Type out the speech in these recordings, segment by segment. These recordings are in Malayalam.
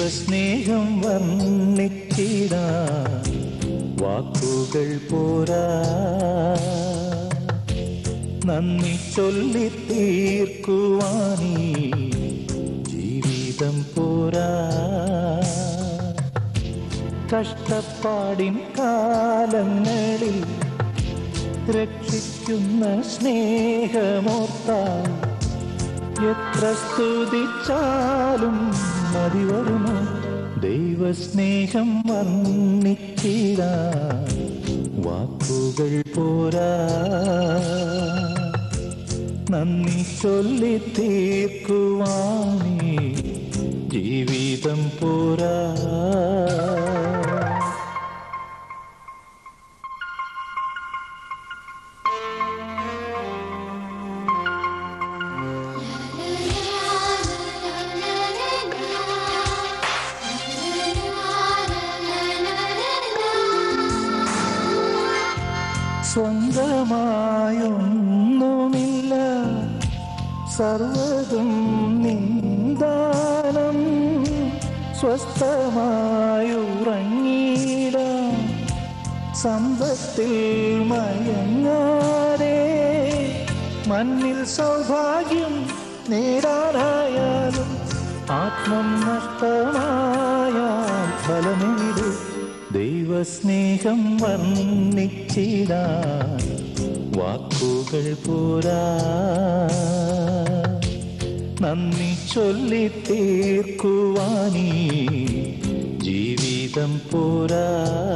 ദൈവസ്നേഹം വർണ്ണിച്ചിടാ വാക്കുകൾ പോരാ നന്ദി ചൊല്ലി തീർക്കുവാനീ ജീവിതം പോരാ കഷ്ടപ്പാടിൻ കാലങ്ങളിൽ രക്ഷിക്കുന്ന സ്നേഹമോർത്താൽ എത്ര സ്തുതിച്ചാലും മതി വരുമോ ദൈവസ്നേഹം വർണ്ണിച്ചിടാ വാക്കുകൾ പോരാ നന്ദി ചൊല്ലി തീർക്കുവാനേ ജീവിതം പോരാ സ്വന്തമായൊന്നുമില്ല സർവതും നിന്ദാനം സ്വസ്ഥമായുറങ്ങിട സമ്പത്തിൽ മയങ്ങാതെ മണ്ണിൽ സൗഭാഗ്യം നേടാനായാലും ആത്മം നഷ്ടമായാൽ ഫലമെവിടെ ദൈവസ്നേഹം വർണ്ണിച്ചിടാൻ വാക്കുകൾ പോരാ നന്ദി ചൊല്ലി തീർക്കുവാനീ ജീവിതം പോരാ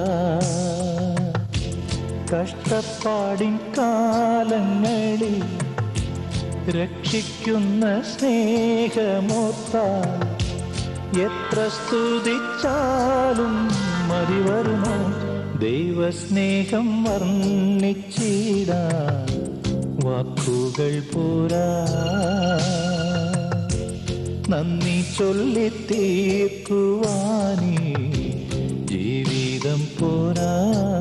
കഷ്ടപ്പാടിൻ കാലങ്ങളിൽ രക്ഷിക്കുന്ന സ്നേഹമോത്താൽ എത്ര സ്തുതിച്ചാലും മതി വരുമോ ദൈവസ്നേഹം വർണ്ണിച്ചിടാ വാക്കുകൾ പോരാ നന്ദി ചൊല്ലി തീർക്കുവാനീ ജീവിതം പോരാ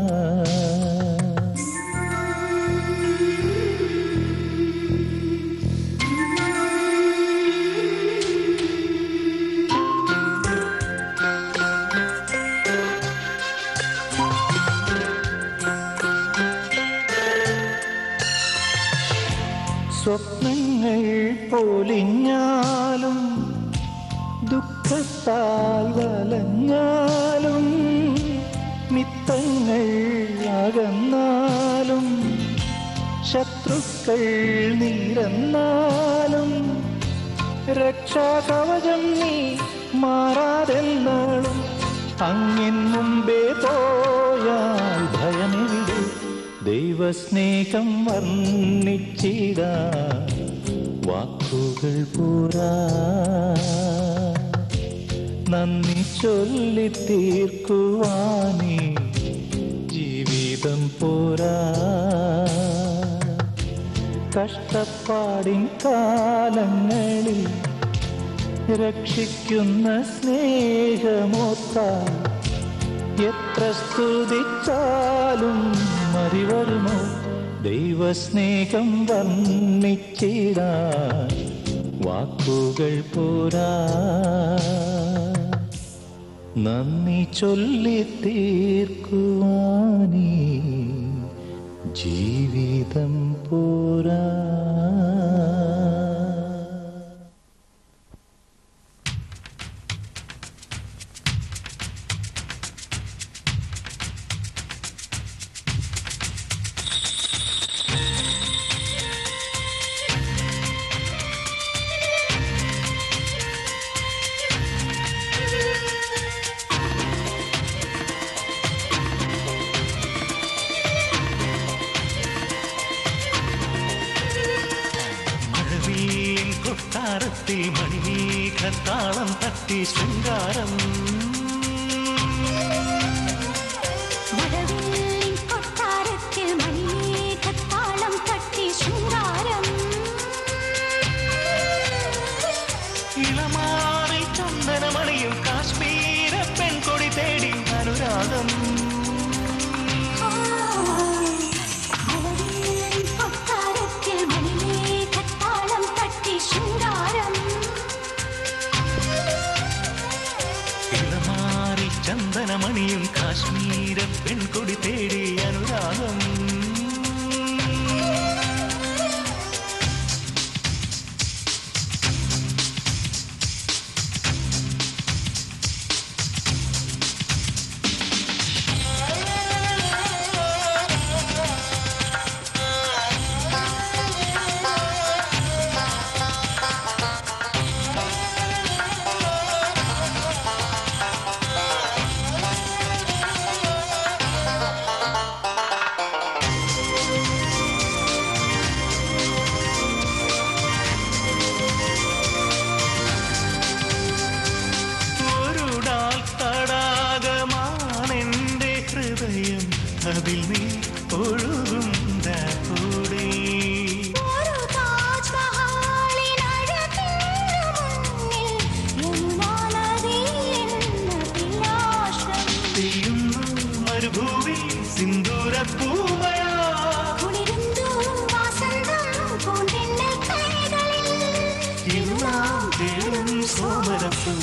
സ്വപ്നങ്ങൾ പൊലിഞ്ഞാലും ദുഃഖത്താൽ വലഞ്ഞാലും മിത്തങ്ങൾ അകന്നാലും ശത്രുക്കൾ നിരന്നാലും രക്ഷാകവചം നീ മാറാതെന്നാളും അങ്ങിൻ മുമ്പേ പോയാൽ ഭയമെവിടെ ദൈവസ്നേഹം വർണ്ണിച്ചിടാ വാക്കുകൾ പോരാ നന്ദി ചൊല്ലി തീർക്കുവാനേ ജീവിതം പോരാ കഷ്ടപ്പാടിൻ കാലങ്ങളിൽ രക്ഷിക്കുന്ന സ്നേഹമോത്താൽ എത്ര സ്തുതിച്ചാലും മതി വരുമോ ദൈവസ്നേഹം വർണ്ണിച്ചിടാ വാക്കുകൾ പോരാ നന്ദി ചൊല്ലി തീർക്കുവാനീ ജീവിതം പോരാ മഴവില്ലിൻ കൊട്ടാരത്തിൽ മണിമേഘത്താളം തട്ടി ശൃംഗാരം മഴവില്ലിൻ കൊട്ടാരത്തിൽ മണിമേഘത്താളം തട്ടി ശൃംഗാരം ഇളമാറിൽ ചന്ദനമണിയും കാശ്മീര പെൺകൊടി തേടി അനുരാഗം മഴവില്ലിൻ കൊട്ടാരത്തിൽ മണിമേഘത്താളം തട്ടി ശൃംഗാരം കാശ്മീര പെൺകൊടി തേടി അനുരാഗം ഒരു ഡാൽ തടാകമാണെന്റെ ഹൃദയം അതിൽ നീ ഒഴുകും കൂടെ ഒരു താജ് മഹലിൻ അഴകിനു മുന്നിൽ യമുനാ നദി എന്ന വിലാസം പെയ്യുന്നു മരുഭൂവി സിന്ദൂര പൂമയാ കുളിരുന്നു വാസന്തം പൂന്തിന്നൽ കൈകളിൽ എല്ലാം തേടും സോമരസം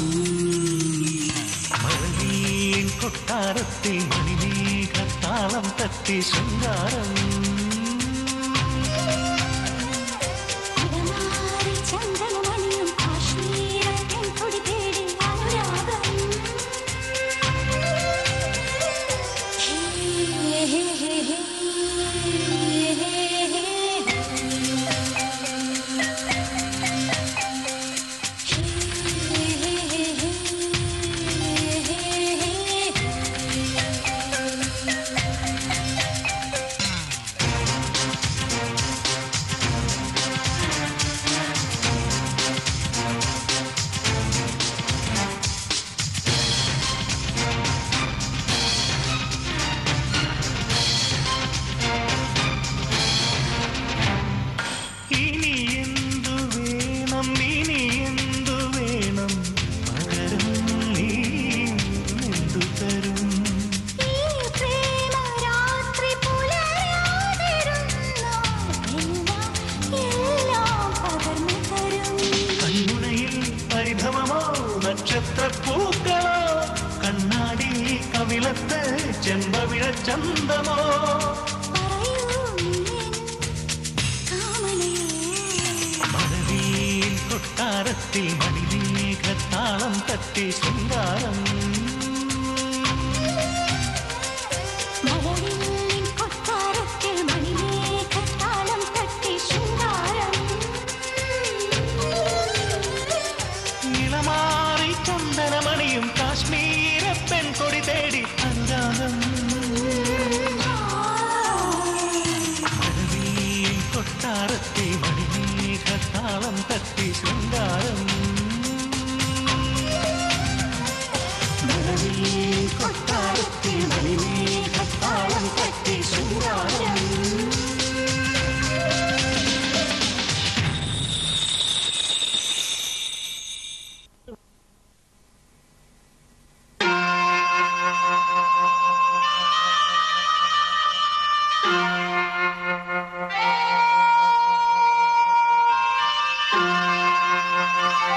മഴവില്ലിൻ കൊട്ടാരത്തിൽ മണിമേഘത്താളം തട്ടി ശൃംഗാരം ഇടമാറി ചന്ദനമണിയും കാശ്മീര പെൺകൊടി തേടി അനുരാഗം ഹേ ഹേ ഹേ ഹേ ഇനി എന്തു വേണം ഇനി എന്തു വേണം പകരം നീ എന്തു തരും ഈ പ്രേമരാത്രി പുലരാതിരുന്നാൽ എല്ലാം എല്ലാം പകർന്നു തരും കൺമുനയിൽ പരിഭവമോ നക്ഷത്രപ്പൂക്കളോ കണ്ണാടി കവിളത്ത് ചെമ്പവിഴ ചന്തമോ പറയൂ നീ കാമനേ മഴവിൽ കൊട്ടാരത്തിൽ മണിമേഘത്താളം തട്ടി ശൃംഗാരം മഴവില്ലിൻ കൊട്ടാരത്തിൽ മണിമേഘത്താളം തട്ടി ശൃംഗാരം ഇളമാറി ചന്ദനമണിയും കാശ്മീര പെൺകൊടി തേടി അനുരാഗം മഴവിൽ കൊട്ടാരത്തിൽ മണിമേഘത്താളം തട്ടി ശൃംഗാരം മഴവിൽ കൊട്ടാരത്തിൽ മണിമേഘത്താളം തട്ടി ശൃംഗാരം ആ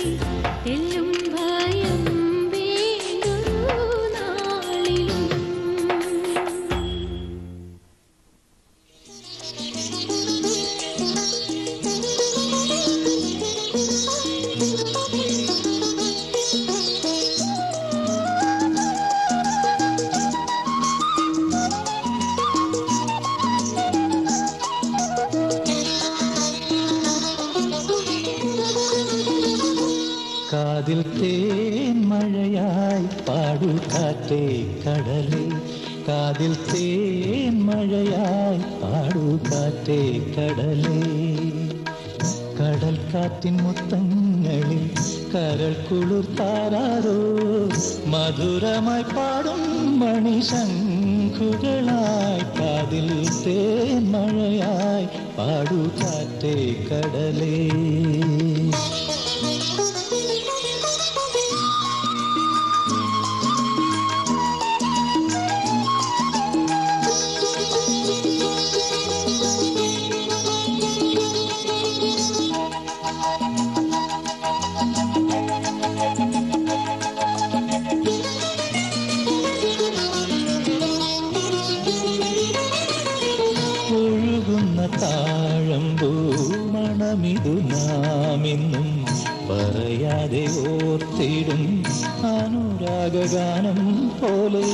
തെല്ലും ഭയം വേണ്ടൊരു നാളിലും കാതിൽ തേൻ മഴയായി പാടു കാറ്റേ കടലേ കാതിൽ തേൻ മഴയായി പാടു കാറ്റേ കടലേ കടൽ കാറ്റിൻ മുത്തങ്ങളിൽ കരൾ കുളിർത്താരോ മധുരമായി പാടും മണിശങ്കുകളായി കാതിൽ തേൻ മഴയായി പാടു കാറ്റേ കടലേ ഒഴുകുന്ന താഴമ്പൂ മണമിതു നാമെന്നും പറയാതെ ഓർത്തിടും അനുരാഗഗാനം പോലെ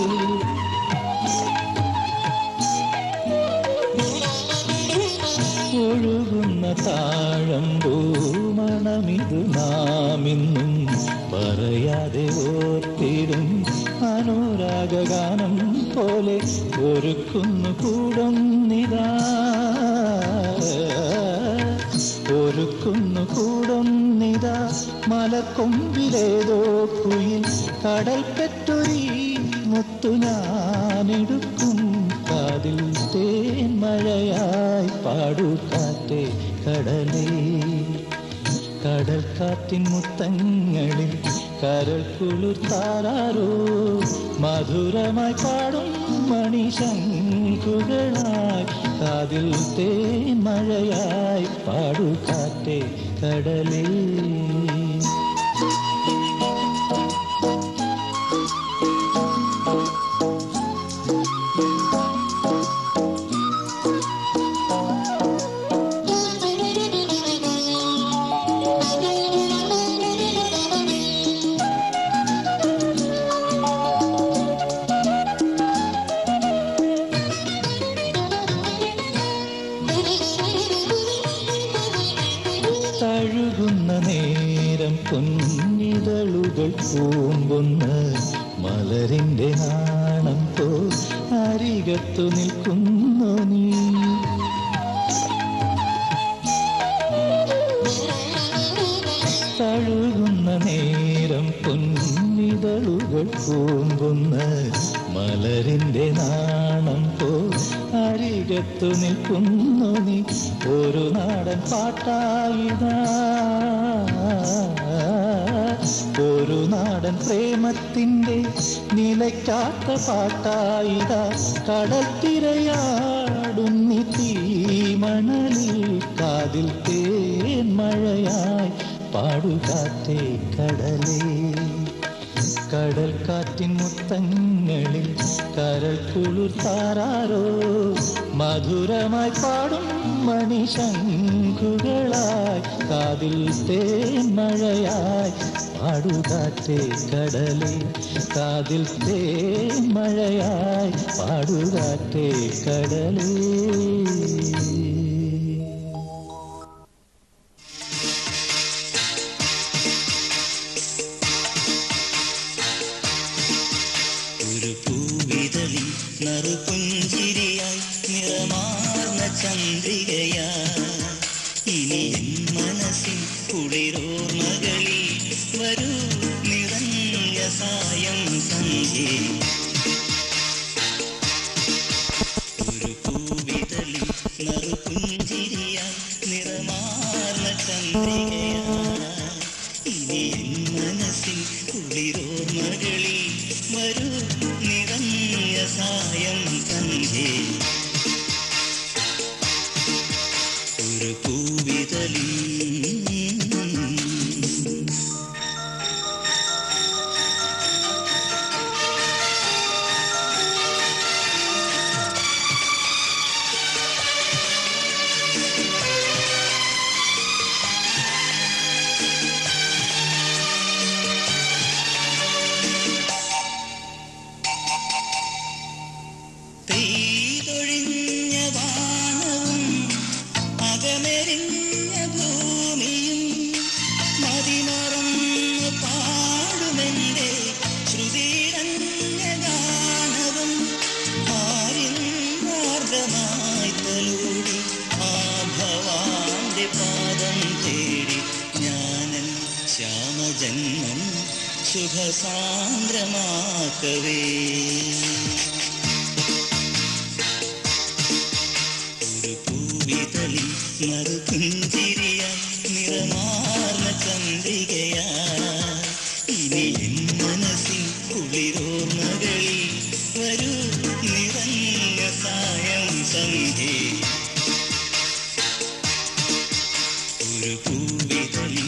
ഒഴുകുന്ന താഴമ്പൂ മണമിതു നാമെന്നും പറയാതെ ഓർത്തിടും അനുരാഗഗാനം പോലെ ഒരുക്കുന്നു കൂടുന്നിതാ ഒരുക്കുന്നു കൂടുന്നിതാ മലക്കൊമ്പിലേതോ കുയിൽ കടൽ പെറ്റൊരീ മുത്തു ഞാനെടുക്കും കാതിൽ തേൻ മഴയായി പാടു കാറ്റേ കടലേ കടൽ കാറ്റിൻ മുത്തങ്ങളിൽ കരൾ കുളിർത്താരോ മധുരമായി പാടും മണിശങ്കുകളായി കാതിൽ തേൻ മഴയായി പാടു കാറ്റേ കടലേ തഴുകുന്ന നേരം കുഞ്ഞിതളുകൾ പൂമ്പൊന്ന് മലരിന്റെ നാണം പോ അരികത്തു നിൽക്കുന്നു നീ തഴുകുന്ന നേരം പൊന്നിതളുകൾ പൂമ്പൊന്ന് മലരിന്റെ നാണം പോ അരികത്തു നിൽക്കുന്നു നീ ഒരു നാടൻ പാട്ടായിതാ ഒരു നാടൻ പ്രേമത്തിൻ്റെ നിലയ്ക്കാത്ത പാട്ടായിതാ കടൽ തിരയാടുന്നി തീമണലിൽ കാതിൽ തേൻ മഴയായി പാടുകാറ്റേ കടലേ കടൽ കാറ്റിൻ മുത്തങ്ങളിൽ കരൾ കുളിർത്താരോ മധുരമായി പാടും മണിശങ്കുകളായി കാതിൽ തേൻ മഴയായി പാടുകാറ്റേ കടലേ കാതിൽ തേൻ മഴയായി പാടുകാറ്റേ കടലേ ഒരു പൂവിതളി നറുപുഞ്ചിരിയായി നിറമാർന്ന ചന്ദ്രികയാ ഇനി എൻ മനസ്സിൻ കുളിരോർമകളിൽ വരൂ നിറഞ്ഞ സായം സന്ധ്യേ ഒരു പൂവിതളി നറുപുഞ്ചിരിയായി നിറമാർന്ന ചന്ദ്രികയാ ഇനി എൻ മനസ്സിൻ കുളിരോർമകളിൽ വരൂ നിറഞ്ഞ സായം സന്ധ്യേ ഒരു പൂവിതളി ശ്യാമജന്മം ശുഭസാന്ദ്രമാക്കവേ ഒരു പൂവിതളിൽ നറുപുഞ്ചിരിയായി നിറമാർന്ന ചന്ദ്രികയാ ഇനി എൻ മനസ്സിൻ കുളിരോർമകളിൽ വരൂ നിറഞ്ഞ സായം സന്ധ്യേ ഒരു പൂവിതളിൽ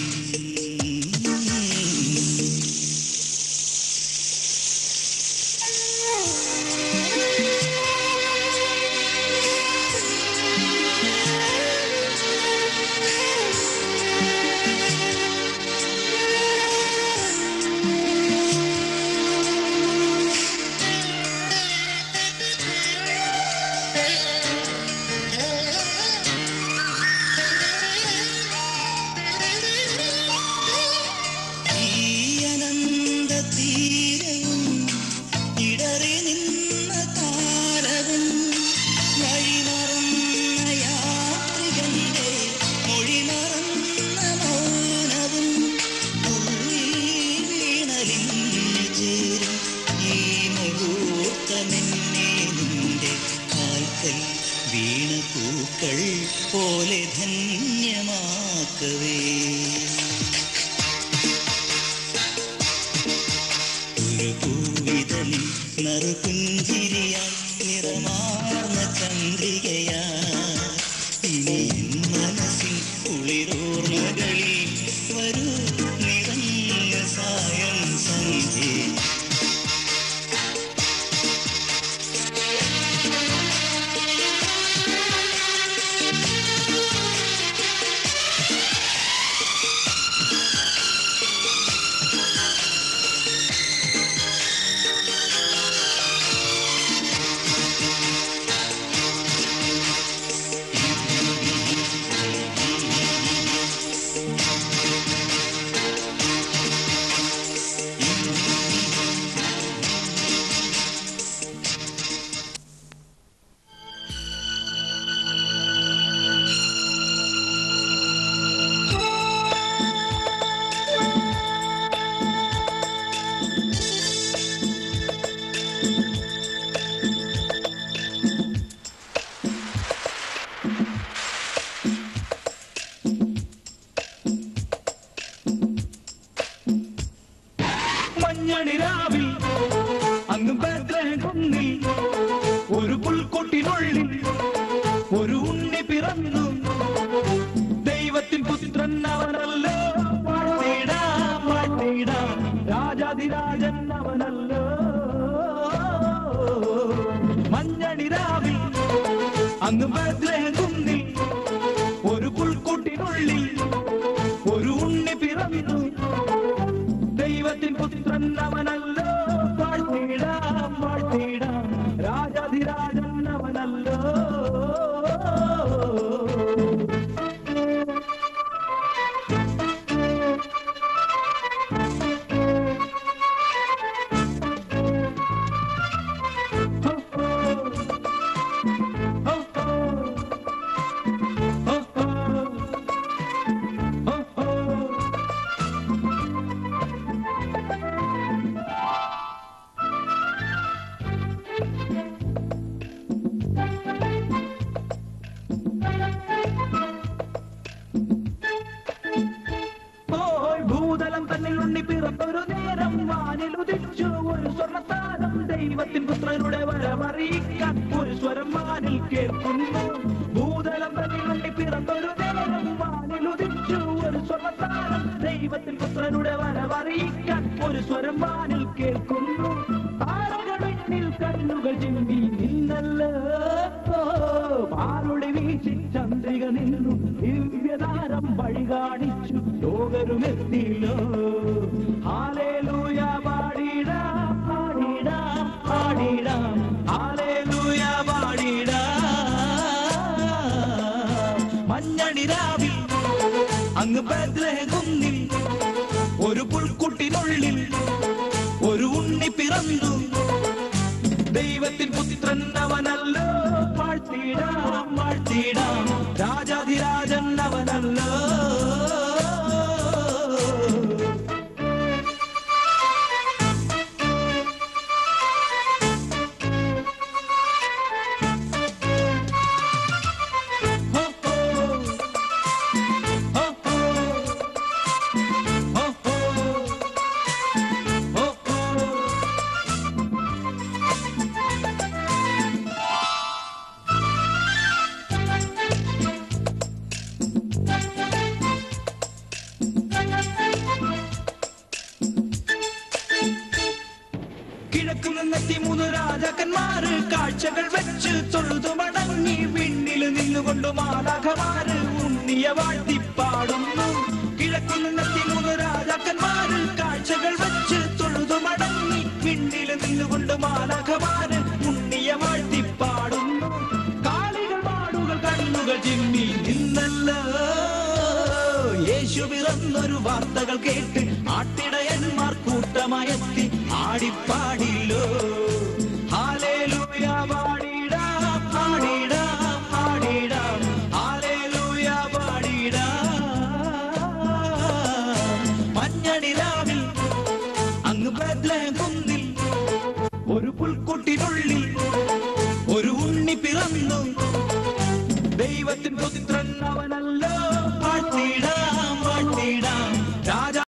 ഈ അനന്ത തീരവും ഇടറി നിന്ന താരവും വഴിമറന്ന യാത്രികന്റെ മൊഴിമറന്ന മൗനവും ഉള്ളിൽ വീണലിഞ്ഞു ചേരും ഈ മുഹൂർത്തമെന്നെ നിന്റെ കാൽക്കൽ വീണ പൂക്കൾ പോലെ ധന്യമാക്കവേ ഒരു പൂവിതളിൽ നറുപുഞ്ചിരിയായി നിറമാർന്ന ചന്ദ്രികയാ ഇനി എൻ മനസ്സിൻ കുളിരോർമകളിൽ വരൂ നിറഞ്ഞ സായം സന്ധ്യേ മഞ്ഞണിരാവിൽ അങ്ങ് ബേത്ലഹേം കുന്നിൽ ഒരു പുൽക്കൊട്ടിനുള്ളിൽ ഒരു ഉണ്ണി പിറന്നു ദൈവത്തിൻ പുത്രൻ അവനല്ലോ വാഴ്ത്തിടാം വാഴ്ത്തിടാം രാജാതിരാജൻ അവനല്ലോ മഞ്ഞണിരാവിൽ അങ്ങ് ബേത്ലഹേം കുന്നിൽ ഒരു പുൽക്കൊട്ടിനുള്ളിൽ ഒരു ഉണ്ണി പിറന്നു ദൈവത്തിൻ പുത്രൻ അവനല്ലോ വാഴ്ത്തിടാം വാഴ്ത്തിടാം രാജാധിരാജൻ അവനല്ലോ ഹോ, ഹോ. ഹോ, ഹോ. ഹോ, ഹോ. ഹോ, ഹോ. പോയി ഭൂതലം തന്നിൽ ഉണ്ണി പിറന്നൊരു നേരം വാനിൽ ഉദിച്ചു ഒരു സ്വർണ്ണത്താരം ദൈവത്തിൻ പുത്രനുടെ വരമറിയിക്കാൻ ഒരു സ്വരം വാനിൽ കേൾക്കുന്നു ഭൂതലം തന്നിൽ ഉണ്ണി പിറന്നൊരു നേരം വാനിൽ ഉദിച്ചു ഒരു സ്വർണ്ണത്താരം ദൈവത്തിൻ പുത്രനുടെ വരമറിയിക്കാൻ ഒരു സ്വരം വാനിൽ കേൾക്കുന്നു താരകളിൽ കണ്ണുകൾ ചിന്തി നിന്നല്ലോ പാലുടി വീശി ചന്ദ്രിക നിന്നു ദിവ്യതാരം വഴി കാണിച്ചു ലോകരുമെത്തിയില്ലോ ഹാലേലൂയ പാടിടാം പാടിടാം പാടിടാം ഹാലേലൂയ പാടിടാം മഞ്ഞണിരാവിൽ അങ്ങ് ബദ്ലഹേം കുന്നിൽ ഒരു പുൽക്കുട്ടിനുള്ളിൽ ഒരു ഉണ്ണി പിറന്നു ദൈവത്തിൻ പുത്രൻ അവനല്ലോ വാഴ്ത്തിടാം വാഴ്ത്തിടാം രാജാധിരാജൻ അവനല്ലോ കിഴക്കു നിന്നെത്തി മൂന്ന് രാജാക്കന്മാര് കാഴ്ചകൾ വെച്ച് തൊഴുതു മടങ്ങി വിണ്ണിൽ നിന്നുകൊണ്ട് മാലാഖമാര് ഉണ്ണിയ വാഴ്ത്തിപ്പാടുന്നു കിഴക്കു നിന്നെത്തി മൂന്ന് രാജാക്കന്മാര് കാഴ്ചകൾ വെച്ച് തൊഴുതു മടങ്ങി വിണ്ണിൽ നിന്നുകൊണ്ട് മാലാഖമാര് ഉണ്ണിയ വാഴ്ത്തിപ്പാടുന്നു കാലികൾ മാടുകൾ കണ്ണുകൾ ചിമ്മി നിന്നല്ലോ യേശു പിറന്നൊരു വാർത്തകൾ കേട്ട് ആട്ടിടയന്മാർ കൂട്ടമയത്തി ആടിപ്പാടില്ലോ ഹാലേലൂയ പാടിടാം പാടിടാം പാടിടാം ഹാലേലൂയ പാടിടാം മഞ്ഞണിലാവിൽ അങ്ങ് ബദ്ലേം കുന്നിൽ ഒരു പുൽക്കുട്ടിനുള്ളിൽ